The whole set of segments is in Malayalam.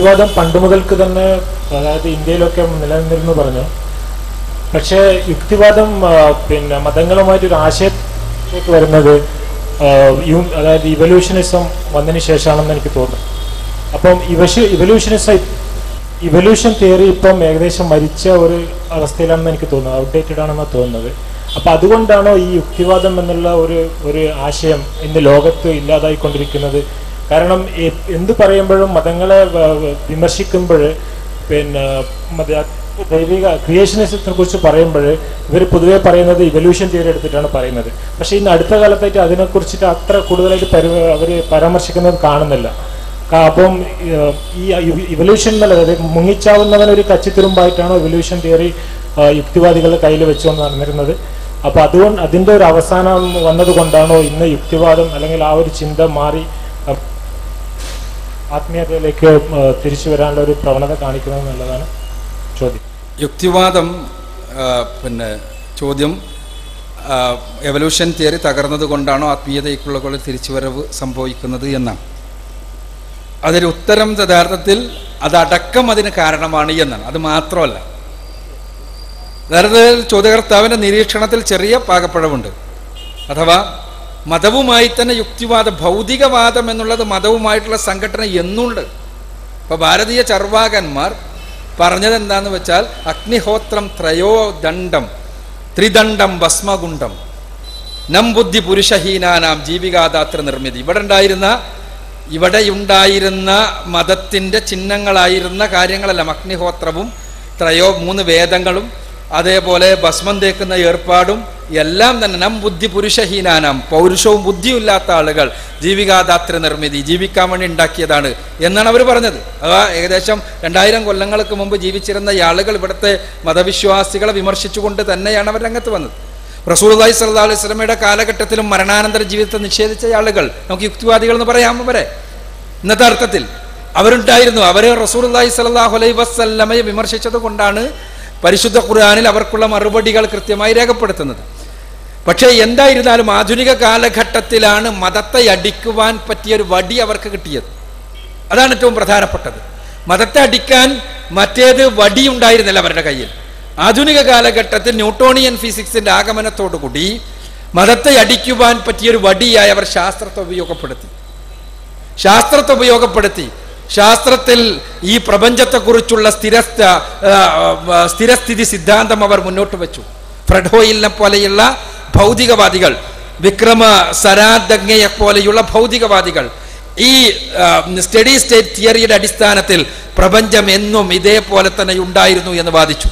യുക്തിവാദം പണ്ട് മുതൽക്ക് തന്നെ അതായത് ഇന്ത്യയിലൊക്കെ നിലനിന്നിരുന്നു പറഞ്ഞു പക്ഷേ യുക്തിവാദം ആ, പിന്നെ മതങ്ങളുമായിട്ട് ഒരു ആശയത്തിലേക്ക് വരുന്നത് ആ, യു- അതായത് ഇവല്യൂഷനിസം വന്നതിന് ശേഷമാണെന്ന് എനിക്ക് തോന്നുന്നു അപ്പം ഇവഷ ഇവല്യൂഷനിസം ഇവല്യൂഷൻ തിയറി ഇപ്പം ഏകദേശം മരിച്ച ഒരു അവസ്ഥയിലാണെന്ന് എനിക്ക് തോന്നുന്നത് ഔട്ട്ഡേറ്റഡ് ആണെന്ന് തോന്നുന്നത് അപ്പം അതുകൊണ്ടാണോ ഈ യുക്തിവാദം എന്നുള്ള ഒരു ഒരു ആശയം ഇന്ന് ലോകത്ത് ഇല്ലാതായിക്കൊണ്ടിരിക്കുന്നത് കാരണം എ- എന്ത് പറയുമ്പോഴും മതങ്ങളെ വിമർശിക്കുമ്പോൾ പിന്നെ മത- ദൈവിക ക്രിയേഷനിസത്തിനെ കുറിച്ച് പറയുമ്പോൾ ഇവർ പൊതുവെ പറയുന്നത് ഇവല്യൂഷൻ തിയറി എടുത്തിട്ടാണ് പറയുന്നത് പക്ഷേ ഇന്ന് അടുത്ത കാലത്തായിട്ട് അതിനെക്കുറിച്ചിട്ട് അത്ര കൂടുതലായിട്ട് പരി അവർ പരാമർശിക്കുന്നത് കാണുന്നില്ല കാ- അപ്പം ഏഹ്, ഈ ഇവല്യൂഷൻ എന്നല്ല അതായത് മുങ്ങിച്ചാവുന്നവൻ ഒരു കച്ചിത്തുരുമ്പായിട്ടാണോ ഇവല്യൂഷൻ തിയറി യുക്തിവാദികളുടെ കയ്യിൽ വെച്ചുകൊണ്ട് നടന്നിരുന്നത് അപ്പോൾ അതുകൊണ്ട് അതിൻ്റെ ഒരു അവസാനം വന്നതുകൊണ്ടാണോ ഇന്ന് യുക്തിവാദം അല്ലെങ്കിൽ ആ ഒരു ചിന്ത മാറി അഹ്, ആത്മീയതയിലേക്ക് ഏഹ്, തിരിച്ചു വരാനുള്ള ഒരു പ്രവണത കാണിക്കുന്നത് എന്നുള്ളതാണ് ചോദ്യം യുക്തിവാദം ആ, പിന്നെ ചോദ്യം എവല്യൂഷൻ തിയറി തകർന്നത് കൊണ്ടാണോ ആത്മീയതയ്ക്കുള്ള പോലെ തിരിച്ചുവരവ് സംഭവിക്കുന്നത് എന്നാണ് അതിന് ഉത്തരം യഥാർത്ഥത്തിൽ അതടക്കം അതിന് കാരണമാണ് എന്നാണ് അത് മാത്രമല്ല യഥാർത്ഥത്തിൽ ചോദ്യകർത്താവിൻ്റെ നിരീക്ഷണത്തിൽ ചെറിയ പാകപ്പഴവുണ്ട് അഥവാ മതവുമായി തന്നെ യുക്തിവാദ ഭൗതികവാദം എന്നുള്ളത് മതവുമായിട്ടുള്ള സംഘടന എന്നുണ്ട് ഇപ്പോൾ ഭാരതീയ ചർവാകന്മാർ പറഞ്ഞത് എന്താന്ന് വെച്ചാൽ അഗ്നിഹോത്രം ത്രയോ ദണ്ഡം ത്രിദണ്ഡം ഭസ്മകുണ്ഡം നം ബുദ്ധി പുരുഷഹീനാനാം ജീവികാദാത്ര നിർമ്മിതി ഇവിടെ ഉണ്ടായിരുന്ന ഇവിടെ ഉണ്ടായിരുന്ന മതത്തിൻ്റെ ചിഹ്നങ്ങളായിരുന്ന കാര്യങ്ങളെല്ലാം അഗ്നിഹോത്രവും ത്രയോ മൂന്ന് വേദങ്ങളും അതേപോലെ ഭസ്മം തേക്കുന്ന ഏർപ്പാടും എല്ലാം തന്നെ നം ബുദ്ധി പുരുഷഹീനാനാം പൗരുഷവും ബുദ്ധിയും ഇല്ലാത്ത ആളുകൾ ജീവികാദാത്ര നിർമ്മിതി ജീവിക്കാൻ വേണ്ടി ഉണ്ടാക്കിയതാണ് എന്നാണ് അവർ പറഞ്ഞത് അതാ ഏകദേശം രണ്ടായിരം കൊല്ലങ്ങൾക്ക് മുമ്പ് ജീവിച്ചിരുന്ന ഈ ആളുകൾ ഇവിടുത്തെ മതവിശ്വാസികളെ വിമർശിച്ചുകൊണ്ട് തന്നെയാണ് അവർ രംഗത്ത് വന്നത് റസൂൽദായി സല്ലാ അലൈഹി സ്വലമയുടെ കാലഘട്ടത്തിലും മരണാനന്തര ജീവിതത്തെ നിഷേധിച്ച ആളുകൾ നമുക്ക് യുക്തിവാദികൾ എന്ന് പറയാം അവരെ ഇന്നത്തെ അർത്ഥത്തിൽ അവരുണ്ടായിരുന്നു അവർ റസൂൽദായി സല്ലാഹു അലൈഹി വസ്ല്ലമയെ വിമർശിച്ചത് കൊണ്ടാണ് പരിശുദ്ധ ഖുർആാനിൽ അവർക്കുള്ള മറുപടികൾ കൃത്യമായി രേഖപ്പെടുത്തുന്നത് പക്ഷേ എന്തായിരുന്നാലും ആധുനിക കാലഘട്ടത്തിലാണ് മതത്തെ അടിക്കുവാൻ പറ്റിയ ഒരു വടി അവർക്ക് കിട്ടിയത് അതാണ് ഏറ്റവും പ്രധാനപ്പെട്ടത് മതത്തെ അടിക്കാൻ മറ്റേത് വടി ഉണ്ടായിരുന്നില്ല അവരുടെ കയ്യിൽ ആധുനിക കാലഘട്ടത്തിൽ ന്യൂട്ടോണിയൻ ഫിസിക്സിന്റെ ആഗമനത്തോടുകൂടി മതത്തെ അടിക്കുവാൻ പറ്റിയൊരു വടിയായി അവർ ശാസ്ത്രത്തെ ഉപയോഗപ്പെടുത്തി ശാസ്ത്രത്തെ ഉപയോഗപ്പെടുത്തി ശാസ്ത്രത്തിൽ ഈ പ്രപഞ്ചത്തെക്കുറിച്ചുള്ള സ്ഥിരസ്ഥ ആ, ആ, സ്ഥിരസ്ഥിതി സിദ്ധാന്തം അവർ മുന്നോട്ട് വെച്ചു ഫ്രെഡോയിലിനെ പോലെയുള്ള ഭൗതികവാദികൾ വിക്രമ സരാദജ്ഞയെ പോലെയുള്ള ഭൗതികവാദികൾ ഈ സ്റ്റഡി സ്റ്റേറ്റ് തിയറിയുടെ അടിസ്ഥാനത്തിൽ പ്രപഞ്ചം എന്നും ഇതേപോലെ തന്നെ ഉണ്ടായിരുന്നു എന്ന് വാദിച്ചു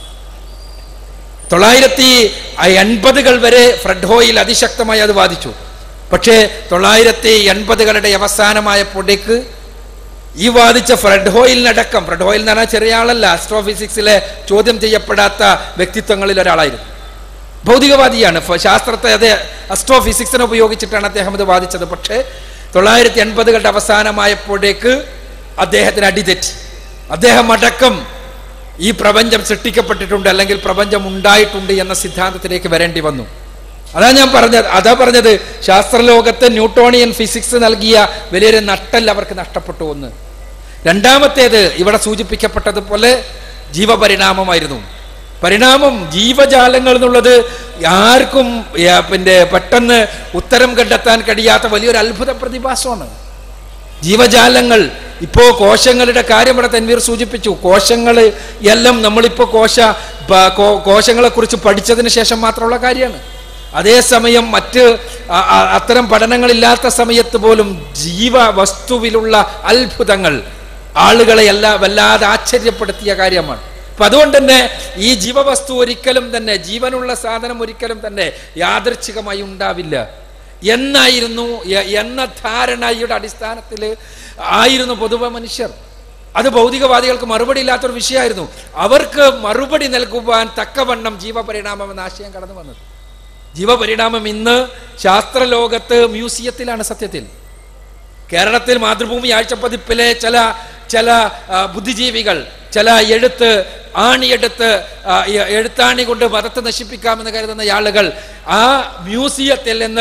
തൊള്ളായിരത്തി എൺപതുകൾ വരെ ഫ്രെഡ്ഹോയിൽ അതിശക്തമായി അത് വാദിച്ചു പക്ഷേ തൊള്ളായിരത്തി എൺപതുകളുടെ അവസാനമായപ്പോഴേക്ക് ഈ വാദിച്ച ഫ്രെഡ് ഹോയിലിനടക്കം ഫ്രെഡ് ഹോയിൽ എന്ന് പറഞ്ഞാൽ ചെറിയ ആളല്ല ആസ്ട്രോഫിസിക്സിലെ ചോദ്യം ചെയ്യപ്പെടാത്ത വ്യക്തിത്വങ്ങളിൽ ഒരാളായിരുന്നു ഭൗതികവാദിയാണ് ഫ- ശാസ്ത്രത്തെ അതെ അസ്ട്രോഫിസിക്സിനെ ഉപയോഗിച്ചിട്ടാണ് അദ്ദേഹം ഇത് വാദിച്ചത് പക്ഷേ തൊള്ളായിരത്തി എൺപതുകളുടെ അവസാനമായപ്പോഴേക്ക് അദ്ദേഹത്തിന് അടിതെറ്റി അദ്ദേഹം അടക്കം ഈ പ്രപഞ്ചം സൃഷ്ടിക്കപ്പെട്ടിട്ടുണ്ട് അല്ലെങ്കിൽ പ്രപഞ്ചം ഉണ്ടായിട്ടുണ്ട് എന്ന സിദ്ധാന്തത്തിലേക്ക് വരേണ്ടി വന്നു അതാ ഞാൻ പറഞ്ഞത് അതാ പറഞ്ഞത് ശാസ്ത്രലോകത്ത് ന്യൂട്ടോണിയൻ ഫിസിക്സ് നൽകിയ വലിയൊരു നട്ടൽ അവർക്ക് നഷ്ടപ്പെട്ടു ഒന്ന് രണ്ടാമത്തേത് ഇവിടെ സൂചിപ്പിക്കപ്പെട്ടതുപോലെ ജീവപരിണാമമായിരുന്നു പരിണാമം ജീവജാലങ്ങൾ എന്നുള്ളത് ആർക്കും ഏ, പിന്നെ പെട്ടെന്ന് ഉത്തരം കണ്ടെത്താൻ കഴിയാത്ത വലിയൊരു അത്ഭുത പ്രതിഭാസമാണ് ജീവജാലങ്ങൾ ഇപ്പോ കോശങ്ങളുടെ കാര്യം ഇവിടെ തൻവീർ സൂചിപ്പിച്ചു കോശങ്ങൾ എല്ലാം നമ്മളിപ്പോ കോശ പ- കോ- കോശങ്ങളെ കുറിച്ച് പഠിച്ചതിന് ശേഷം മാത്രമുള്ള കാര്യമാണ് അതേസമയം മറ്റ് അ- അ- അത്തരം പഠനങ്ങളില്ലാത്ത സമയത്ത് പോലും ജീവ വസ്തുവിലുള്ള അത്ഭുതങ്ങൾ ആളുകളെ എല്ലാ വല്ലാതെ ആശ്ചര്യപ്പെടുത്തിയ കാര്യമാണ് അപ്പൊ അതുകൊണ്ട് തന്നെ ഈ ജീവവസ്തു ഒരിക്കലും തന്നെ ജീവനുള്ള സാധനം ഒരിക്കലും തന്നെ യാദൃച്ഛികമായി ഉണ്ടാവില്ല എന്നായിരുന്നു എ- എന്ന ധാരണയുടെ അടിസ്ഥാനത്തിൽ ആയിരുന്നു പൊതുവെ മനുഷ്യർ അത് ഭൗതികവാദികൾക്ക് മറുപടി ഇല്ലാത്തൊരു വിഷയമായിരുന്നു അവർക്ക് മറുപടി നൽകുവാൻ തക്കവണ്ണം ജീവപരിണാമം എന്ന ആശയം കടന്നു വന്നത് ജീവപരിണാമം ഇന്ന് ശാസ്ത്രലോകത്ത് മ്യൂസിയത്തിലാണ് സത്യത്തിൽ കേരളത്തിൽ മാതൃഭൂമി ആഴ്ചപ്പതിപ്പിലെ ചില ചില ആ, ബുദ്ധിജീവികൾ ചില എഴുത്ത് ആണിയെടുത്ത് ആ, എ- എഴുത്താണി കൊണ്ട് മതത്തെ നശിപ്പിക്കാമെന്ന് കരുതുന്ന ആളുകൾ ആ മ്യൂസിയത്തിൽ നിന്ന്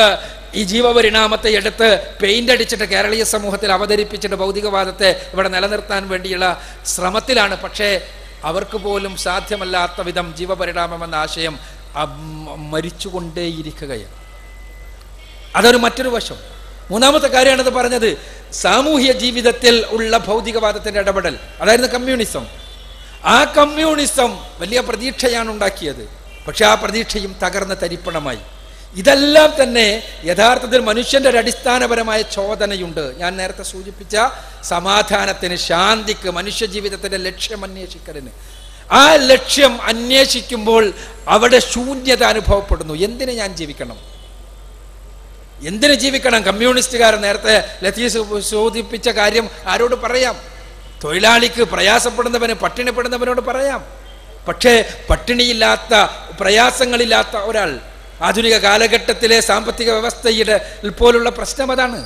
ഈ ജീവപരിണാമത്തെ എടുത്ത് പെയിന്റ് അടിച്ചിട്ട് കേരളീയ സമൂഹത്തിൽ അവതരിപ്പിച്ചിട്ട് ഭൗതികവാദത്തെ ഇവിടെ നിലനിർത്താൻ വേണ്ടിയുള്ള ശ്രമത്തിലാണ് പക്ഷേ അവർക്ക് പോലും സാധ്യമല്ലാത്ത വിധം ജീവപരിണാമം എന്ന ആശയം അം- മരിച്ചുകൊണ്ടേയിരിക്കുകയാണ് അതൊരു മറ്റൊരു വശം മൂന്നാമത്തെ കാര്യമാണത് പറഞ്ഞത് സാമൂഹ്യ ജീവിതത്തിൽ ഉള്ള ഭൗതികവാദത്തിന്റെ ഇടപെടൽ അതായിരുന്നു കമ്മ്യൂണിസം ആ കമ്മ്യൂണിസം വലിയ പ്രതീക്ഷയാണ് ഉണ്ടാക്കിയത് പക്ഷെ ആ പ്രതീക്ഷയും തകർന്ന തരിപ്പണമായി ഇതെല്ലാം തന്നെ യഥാർത്ഥത്തിൽ മനുഷ്യന്റെ ഒരു അടിസ്ഥാനപരമായ ചോദനയുണ്ട് ഞാൻ നേരത്തെ സൂചിപ്പിച്ച സമാധാനത്തിന് ശാന്തിക്ക് മനുഷ്യ ജീവിതത്തിന്റെ ലക്ഷ്യം അന്വേഷിക്കലിന് ആ ലക്ഷ്യം അന്വേഷിക്കുമ്പോൾ അവിടെ ശൂന്യത അനുഭവപ്പെടുന്നു എന്തിന് ഞാൻ ജീവിക്കണം എന്തിന് ജീവിക്കണം കമ്മ്യൂണിസ്റ്റുകാർ നേരത്തെ ലത്തീസ് സൂചിപ്പിച്ച കാര്യം ആരോട് പറയാം തൊഴിലാളിക്ക് പ്രയാസപ്പെടുന്നവന് പട്ടിണിപ്പെടുന്നവനോട് പറയാം പക്ഷേ പട്ടിണിയില്ലാത്ത പ്രയാസങ്ങളില്ലാത്ത ഒരാൾ ആധുനിക കാലഘട്ടത്തിലെ സാമ്പത്തിക വ്യവസ്ഥയുടെ പോലുള്ള പ്രശ്നം അതാണ്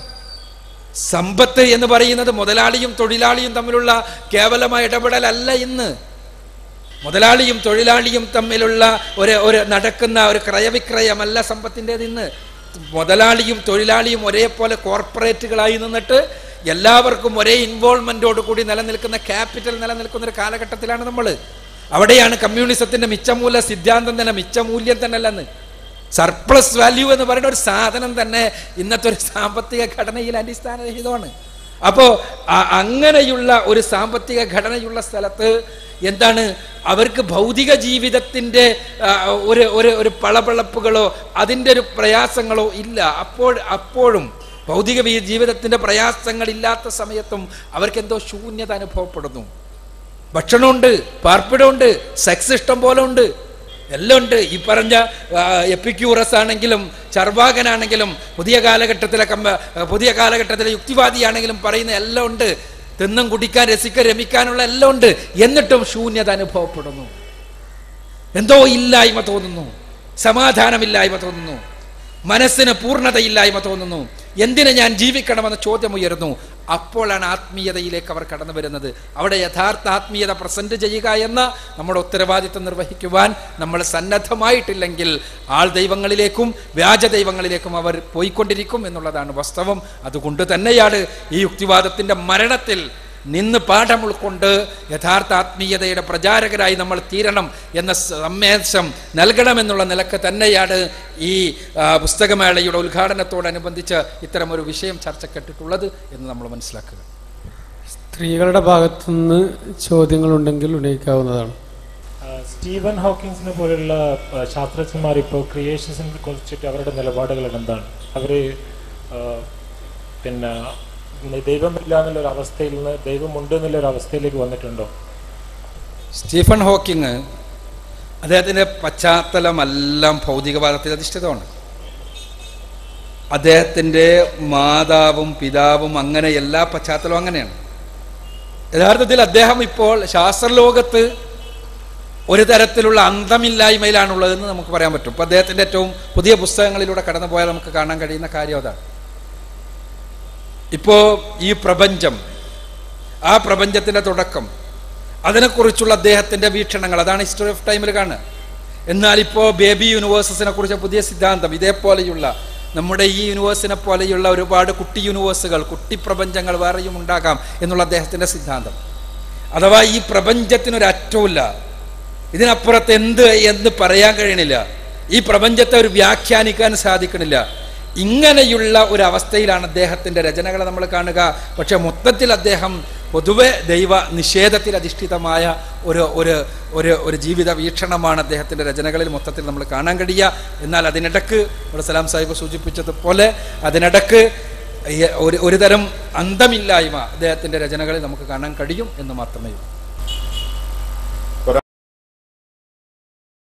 സമ്പത്ത് എന്ന് പറയുന്നത് മുതലാളിയും തൊഴിലാളിയും തമ്മിലുള്ള കേവലമായ ഇടപെടലല്ല ഇന്ന് മുതലാളിയും തൊഴിലാളിയും തമ്മിലുള്ള ഒരു ഒരു നടക്കുന്ന ഒരു ക്രയവിക്രയമല്ല സമ്പത്തിൻ്റെത് ഇന്ന് മുതലാളിയും തൊഴിലാളിയും ഒരേപോലെ കോർപ്പറേറ്റുകളായി നിന്നിട്ട് എല്ലാവർക്കും ഒരേ ഇൻവോൾവ്മെൻറ്റോട് കൂടി നിലനിൽക്കുന്ന ക്യാപിറ്റൽ നിലനിൽക്കുന്ന ഒരു കാലഘട്ടത്തിലാണ് നമ്മൾ അവിടെയാണ് കമ്മ്യൂണിസത്തിന്റെ മിച്ചമൂല സിദ്ധാന്തം തന്നെ മിച്ചമൂല്യം തന്നെ അല്ലെന്ന് സർപ്ലസ് വാല്യൂ എന്ന് പറയുന്ന ഒരു സാധനം തന്നെ ഇന്നത്തെ ഒരു സാമ്പത്തിക ഘടനയിൽ അടിസ്ഥാനരഹിതമാണ് അപ്പോൾ അങ്ങനെയുള്ള ഒരു സാമ്പത്തിക ഘടനയുള്ള സ്ഥലത്ത് എന്താണ് അവർക്ക് ഭൗതിക ജീവിതത്തിൻ്റെ ആ, ഒരു ഒരു ഒരു പളപളപ്പുകളോ അതിൻ്റെ ഒരു പ്രയാസങ്ങളോ ഇല്ല അപ്പോൾ അപ്പോഴും ഭൗതിക വീ- ജീവിതത്തിൻ്റെ പ്രയാസങ്ങളില്ലാത്ത സമയത്തും അവർക്ക് എന്തോ ശൂന്യത അനുഭവപ്പെടുന്നു ഭക്ഷണമുണ്ട് പാർപ്പിടമുണ്ട് സെക്സ് ഇഷ്ടം പോലെ ഉണ്ട് എല്ലാം ഉണ്ട് ഈ പറഞ്ഞ ആ, എപ്പിക്യൂറസ് ആണെങ്കിലും ചർവാകനാണെങ്കിലും പുതിയ കാലഘട്ടത്തിലെ കമ്പ പുതിയ കാലഘട്ടത്തിലെ യുക്തിവാദിയാണെങ്കിലും പറയുന്ന എല്ലാം ഉണ്ട് തിന്നും കുടിക്കാൻ രസിക്കാൻ രമിക്കാനുള്ള എല്ലാം ഉണ്ട് എന്നിട്ടും ശൂന്യത അനുഭവപ്പെടുന്നു എന്തോ ഇല്ലായ്മ തോന്നുന്നു സമാധാനമില്ലായ്മ തോന്നുന്നു മനസ്സിന് പൂർണ്ണതയില്ലായ്മ തോന്നുന്നു എന്തിന് ഞാൻ ജീവിക്കണമെന്ന ചോദ്യം ഉയരുന്നു അപ്പോഴാണ് ആത്മീയതയിലേക്ക് അവർ കടന്നു വരുന്നത് അവിടെ യഥാർത്ഥ ആത്മീയത പ്രസന്റ് ചെയ്യുക എന്ന നമ്മുടെ ഉത്തരവാദിത്വം നിർവഹിക്കുവാൻ നമ്മൾ സന്നദ്ധമായിട്ടില്ലെങ്കിൽ ആൾ ദൈവങ്ങളിലേക്കും വ്യാജ ദൈവങ്ങളിലേക്കും അവർ പോയിക്കൊണ്ടിരിക്കും എന്നുള്ളതാണ് വാസ്തവം അതുകൊണ്ട് തന്നെയാണ് ഈ യുക്തിവാദത്തിന്റെ മരണത്തിൽ നിന്ന് പാഠം ഉൾക്കൊണ്ട് യഥാർത്ഥ ആത്മീയതയുടെ പ്രചാരകരായി നമ്മൾ തീരണം എന്ന സന്ദേശം നൽകണമെന്നുള്ള നിലക്ക് തന്നെയാണ് ഈ ആ, പുസ്തകമേളയുടെ ഉദ്ഘാടനത്തോടനുബന്ധിച്ച് ഇത്തരമൊരു വിഷയം ചർച്ചക്കെട്ടിട്ടുള്ളത് എന്ന് നമ്മൾ മനസ്സിലാക്കുക സ്ത്രീകളുടെ ഭാഗത്തുനിന്ന് ചോദ്യങ്ങളുണ്ടെങ്കിൽ ഉന്നയിക്കാവുന്നതാണ് ആ, സ്റ്റീവൻ ഹോക്കിങ്സിനെ പോലുള്ള ആ, ശാസ്ത്രജ്ഞന്മാർ ഇപ്പോൾ ക്രിയേഷൻസിനെ കുറിച്ചിട്ട് അവരുടെ നിലപാടുകൾ എന്താണ് അവർ പിന്നെ ദൈവമില്ല എന്നുള്ള ഒരു അവസ്ഥയിൽ നിന്ന് ദൈവമുണ്ട് എന്നുള്ള ഒരു അവസ്ഥയിലേക്ക് വന്നിട്ടുണ്ടോ സ്റ്റീഫൻ ഹോക്കിങ് അദ്ദേഹത്തിൻ്റെ പശ്ചാത്തലമെല്ലാം ഭൗതികവാദത്തിൽ അധിഷ്ഠിതമാണ് അദ്ദേഹത്തിൻ്റെ മാതാവും പിതാവും അങ്ങനെ എല്ലാ പശ്ചാത്തലവും അങ്ങനെയാണ് യഥാർത്ഥത്തിൽ അദ്ദേഹം ഇപ്പോൾ ശാസ്ത്രലോകത്ത് ഒരു തരത്തിലുള്ള അന്തമില്ലായ്മയിലാണുള്ളതെന്ന് നമുക്ക് പറയാൻ പറ്റും ഇപ്പം അദ്ദേഹത്തിൻ്റെ ഏറ്റവും പുതിയ പുസ്തകങ്ങളിലൂടെ കടന്നു പോയാൽ നമുക്ക് കാണാൻ കഴിയുന്ന കാര്യം അതാണ് ഇപ്പോൾ ഈ പ്രപഞ്ചം ആ പ്രപഞ്ചത്തിൻ്റെ തുടക്കം അതിനെക്കുറിച്ചുള്ള അദ്ദേഹത്തിൻ്റെ വീക്ഷണങ്ങൾ അതാണ് ഹിസ്റ്ററി ഓഫ് ടൈമിൽ കാണുക എന്നാൽ ഇപ്പോൾ ബേബി യൂണിവേഴ്സസിനെ കുറിച്ച് പുതിയ സിദ്ധാന്തം ഇതേപോലെയുള്ള നമ്മുടെ ഈ യൂണിവേഴ്സിനെ പോലെയുള്ള ഒരുപാട് കുട്ടി യൂണിവേഴ്സുകൾ കുട്ടി പ്രപഞ്ചങ്ങൾ വേറെയും ഉണ്ടാകാം എന്നുള്ള അദ്ദേഹത്തിൻ്റെ സിദ്ധാന്തം അഥവാ ഈ പ്രപഞ്ചത്തിനൊരു അറ്റമില്ല ഇതിനപ്പുറത്ത് എന്ത് എന്ന് പറയാൻ കഴിയണില്ല ഈ പ്രപഞ്ചത്തെ ഒരു വ്യാഖ്യാനിക്കാൻ സാധിക്കണില്ല ഇങ്ങനെയുള്ള ഒരു അവസ്ഥയിലാണ് അദ്ദേഹത്തിൻ്റെ രചനകളെ നമ്മൾ കാണുക പക്ഷെ മൊത്തത്തിൽ അദ്ദേഹം പൊതുവെ ദൈവ നിഷേധത്തിൽ അധിഷ്ഠിതമായ ഒരു ഒരു ഒരു ഒരു ജീവിത വീക്ഷണമാണ് അദ്ദേഹത്തിൻ്റെ രചനകളിൽ മൊത്തത്തിൽ നമ്മൾ കാണാൻ കഴിയുക എന്നാൽ അതിനിടക്ക് ഇവിടെ സലാം സാഹിബ് സൂചിപ്പിച്ചതുപോലെ അതിനിടക്ക് ഈ ഒരു ഒരു തരം അന്തമില്ലായ്മ അദ്ദേഹത്തിൻ്റെ രചനകളിൽ നമുക്ക് കാണാൻ കഴിയും എന്ന് മാത്രമേ ഉള്ളൂ